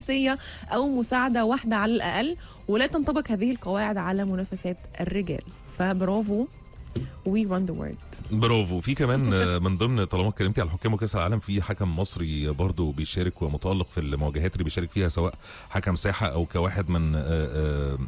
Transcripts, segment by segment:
جنسيه او مساعده واحده على الاقل ولا تنطبق هذه القواعد على منافسات الرجال فبرافو وي ران ذا وورلد برافو في كمان آه، من ضمن طالما اتكلمتي على حكام وكاس العالم في حكم مصري برضه بيشارك ومتالق في المواجهات اللي بيشارك فيها سواء حكم ساحه او كواحد من آه، آه،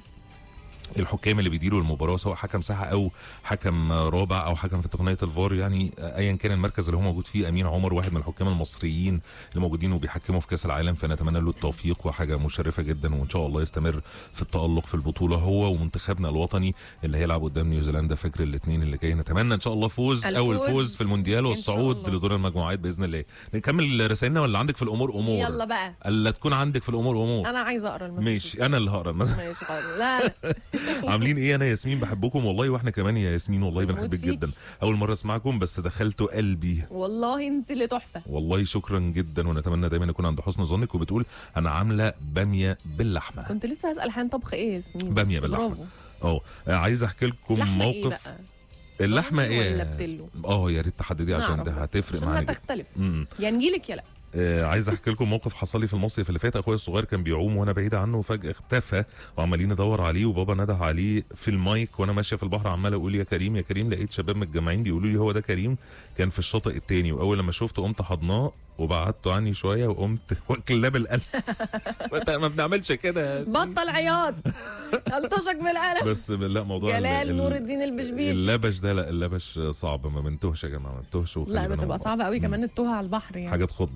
الحكام اللي بيديروا المباراه سواء حكم ساحه او حكم رابع او حكم في تقنيه الفار يعني ايا كان المركز اللي هو موجود فيه امين عمر واحد من الحكام المصريين اللي موجودين وبيحكموا في كاس العالم فنتمنى له التوفيق وحاجه مشرفه جدا وان شاء الله يستمر في التالق في البطوله هو ومنتخبنا الوطني اللي هيلعب قدام نيوزيلندا فجر الاثنين اللي جاي نتمنى ان شاء الله فوز او الفوز الفوز في المونديال إن شاء والصعود الله. لدور المجموعات باذن الله نكمل رسائلنا ولا عندك في الامور امور يلا بقى الا تكون عندك في الامور امور انا عايزه اقرا المسج ماشي انا اللي هقرا المسج ماشي خالص لا لا. عاملين ايه انا ياسمين بحبكم والله واحنا كمان يا ياسمين والله بموت بنحبك فيكي. جدا اول مره اسمعكم بس دخلتوا قلبي والله انت اللي تحفه والله شكرا جدا ونتمنى دايما يكون عند حسن ظنك وبتقول انا عامله باميه باللحمه كنت لسه هسال حين طبخ ايه يا ياسمين بامية بس باللحمة. برافو اه عايز احكي لكم لحمه ايه موقف بقى اللحمه ضاني ايه ولا بتلو؟ اه يا ريت تحددي عشان نعرف ده بس، هتفرق عشان معانا جدا. هتختلف امم يا نجيلك يا لا آه عايز احكي لكم موقف حصل لي في المصيف اللي فات اخويا الصغير كان بيعوم وانا بعيد عنه وفجاه اختفى وعمالين ندور عليه وبابا نده عليه في المايك وانا ماشيه في البحر عمال اقول يا كريم يا كريم لقيت شباب متجمعين بيقولوا لي هو ده كريم كان في الشاطئ التاني واول لما شفته قمت حضناه وبعدته عني شويه وقمت واكلاه بالقلب ما بنعملش كده يا ياسمين. بطل عياط الطشك بالقلم بس لا موضوع ال- جلال ال- نور الدين البشبيش اللبش ده لا اللبش صعب ما بنتوهش يا جماعه ما بنتوهش وخلي لا بالنا من بتبقى بعض. صعبه قوي كمان التوه على البحر يعني حاجه تخض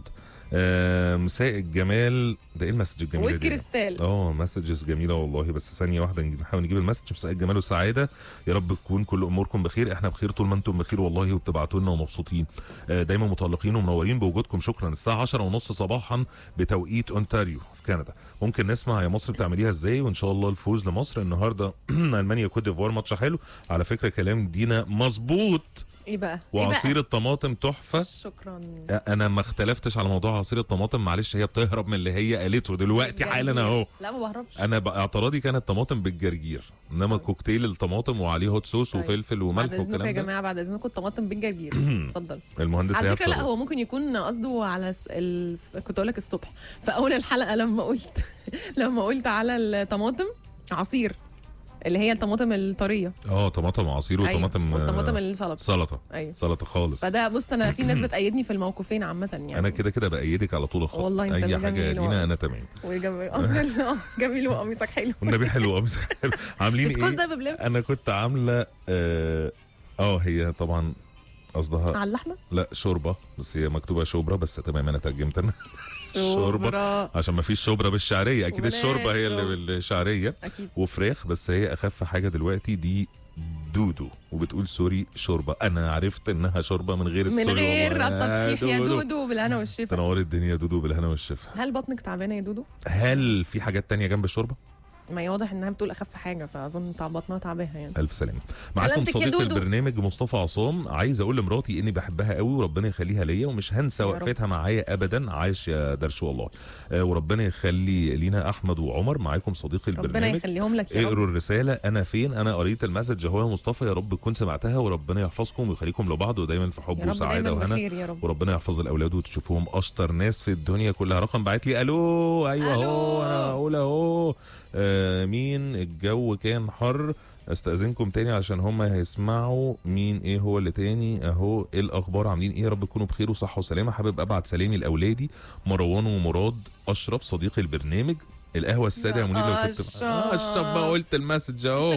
آه مساء الجمال ده ايه المسج الجميله دي والكريستال اه مسجز جميله والله بس ثانيه واحده نجيب- نحاول نجيب المسج مساء الجمال والسعاده يا رب تكون كل اموركم بخير احنا بخير طول ما انتم بخير والله وبتبعتوا لنا ومبسوطين آه دايما متالقين ومنورين بوجودكم شكرا الساعه 10 ونص صباحا بتوقيت اونتاريو في كندا ممكن نسمع يا مصر بتعمليها ازاي وان شاء الله الفوز لمصر النهارده المانيا كوت ديفوار ماتش حلو على فكره كلام دينا مظبوط ايه بقى وعصير الطماطم تحفه إيه بقى؟ شكرا انا ما اختلفتش على موضوع عصير الطماطم معلش هي بتهرب من اللي هي قالته دلوقتي حالا اهو لا ما بهربش انا بقى اعتراضي كانت طماطم بالجرجير انما كوكتيل الطماطم وعليه هوت صوص طيب. وفلفل بعد وملح اذنكم يا والكلام ده جماعه بعد اذنكم الطماطم بالجرجير اتفضل المهندس على ايهاب فكره لا صبري. هو ممكن يكون قصده على س... ال... كنت اقول لك الصبح في اول الحلقه لما قلت لما قلت على الطماطم عصير اللي هي الطماطم الطريه اه طماطم عصير وطماطم أيوة. والطماطم آه، السلطه سلطه ايوه سلطه خالص فده بص انا في ناس بتأيدني في الموقفين عامه يعني انا كده كده بايدك على طول يا خالد. والله أنت اي اللي حاجه جميل لينا والله. انا تمام وجميل آه، جميل وقميصك حلو والنبي حلو قوي عاملين كسكس ايه ده ببلاش انا كنت عامله اه آه، هي طبعا قصدها على اللحمه لا شوربه بس هي مكتوبه شوبرا بس تمام انا ترجمت انا شوربه شوربة. عشان ما فيش شوربه بالشعريه اكيد وبلاش الشوربه هي اللي شوربة. بالشعريه اكيد وفراخ بس هي اخف حاجه دلوقتي دي دودو وبتقول سوري شوربه انا عرفت انها شوربه من غير من السوري غير والله. التصحيح يا دودو بالهنا والشفا تنور الدنيا دودو بالهنا والشفا هل بطنك تعبانه يا دودو؟ هل في حاجات تانية جنب الشوربه ما هي واضح انها بتقول اخف حاجه فاظن تع- بطنها تعباها يعني الف سلامه معاكم سلامتك يا صديق دودو. البرنامج مصطفى عصام عايز اقول لمراتي اني بحبها قوي وربنا يخليها ليا ومش هنسى يا رب. وقفتها معايا ابدا عايش يا درش والله آه وربنا يخلي لينا احمد وعمر معاكم صديقي ربنا البرنامج يخليهم لك يا رب اقروا الرسالة أنا فين أنا قريت المسج أهو يا مصطفى يا رب تكون سمعتها وربنا يحفظكم ويخليكم لبعض ودايما في يا حب رب وسعادة دايما وهنا بخير يا رب وربنا يحفظ الأولاد وتشوفوهم أشطر ناس في الدنيا كلها رقم بعت لي ألو أيوه ألو. أهو أنا هقول أهو آه مين الجو كان حر استاذنكم تاني عشان هم هيسمعوا مين ايه هو اللي تاني اهو ايه الاخبار عاملين ايه يا رب تكونوا بخير وصحه وسلامه حابب ابعت سلامي لاولادي مروان ومراد اشرف صديقي البرنامج القهوه الساده يا يا منير لو كنت أشرف. آه، اشرف بقى قلت المسج اهو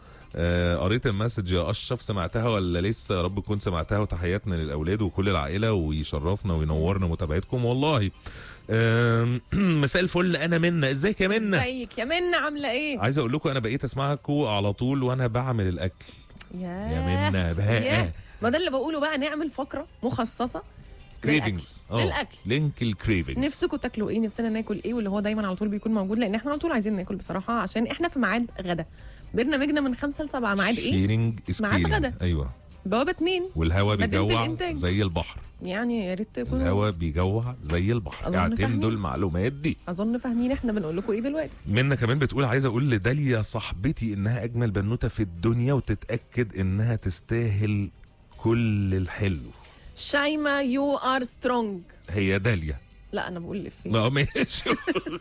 آه، قريت المسج يا اشرف سمعتها ولا لسه يا رب تكون سمعتها وتحياتنا للاولاد وكل العائله ويشرفنا وينورنا متابعتكم والله آم، مساء الفل انا منا ازيك يا منا ازيك يا منى عامله ايه؟ عايز اقول لكم انا بقيت اسمعكم على طول وانا بعمل الاكل يا يا منا بقى يا ما ده اللي بقوله بقى نعمل فقره مخصصه كريفنجز للأكل. لينك الكريفنجز نفسكم تاكلوا ايه نفسنا ناكل ايه واللي هو دايما على طول بيكون موجود لان احنا على طول عايزين ناكل بصراحه عشان احنا في ميعاد غدا برنامجنا من خمسة لسبعة ميعاد ايه؟ شيرنج ميعاد سكيلينج غدا. ايوه بوابة اتنين والهوا مدينة بيجوع الإنتاج. زي البحر يعني يا ريت تكونوا الهوا بيجوع زي البحر أظن اعتمدوا فاهمين. المعلومات دي اظن فاهمين احنا بنقول لكم ايه دلوقتي منا كمان بتقول عايز اقول لداليا صاحبتي انها اجمل بنوته في الدنيا وتتاكد انها تستاهل كل الحلو شايمة يو ار سترونج هي داليا لا انا بقول الافيه لا ماشي